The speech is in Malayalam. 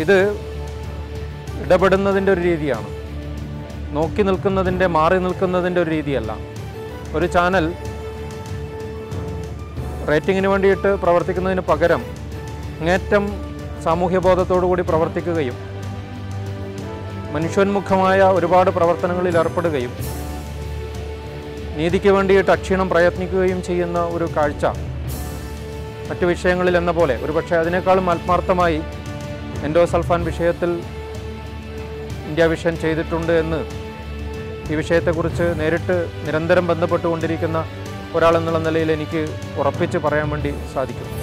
ഇത് ഇടപെടുന്നതിൻ്റെ ഒരു രീതിയാണ് നോക്കി നിൽക്കുന്നതിൻ്റെ മാറി നിൽക്കുന്നതിൻ്റെ ഒരു രീതിയല്ല ഒരു ചാനൽ റേറ്റിങ്ങിന് വേണ്ടിയിട്ട് പ്രവർത്തിക്കുന്നതിന് പകരം അങ്ങേറ്റം സാമൂഹ്യബോധത്തോടു കൂടി പ്രവർത്തിക്കുകയും മനുഷ്യോന്മുഖമായ ഒരുപാട് പ്രവർത്തനങ്ങളിൽ ഏർപ്പെടുകയും നീതിക്ക് വേണ്ടിയിട്ട് അക്ഷീണം പ്രയത്നിക്കുകയും ചെയ്യുന്ന ഒരു കാഴ്ച മറ്റു വിഷയങ്ങളിൽ എന്ന പോലെ ഒരുപക്ഷെ അതിനേക്കാളും ആത്മാർത്ഥമായി എൻഡോസൾഫാൻ വിഷയത്തിൽ ഇന്ത്യ വിഷൻ ചെയ്തിട്ടുണ്ട് എന്ന് ഈ വിഷയത്തെക്കുറിച്ച് നേരിട്ട് നിരന്തരം ബന്ധപ്പെട്ടുകൊണ്ടിരിക്കുന്ന ഒരാളെന്നുള്ള നിലയിൽ എനിക്ക് ഉറപ്പിച്ച് പറയാൻ വേണ്ടി സാധിക്കും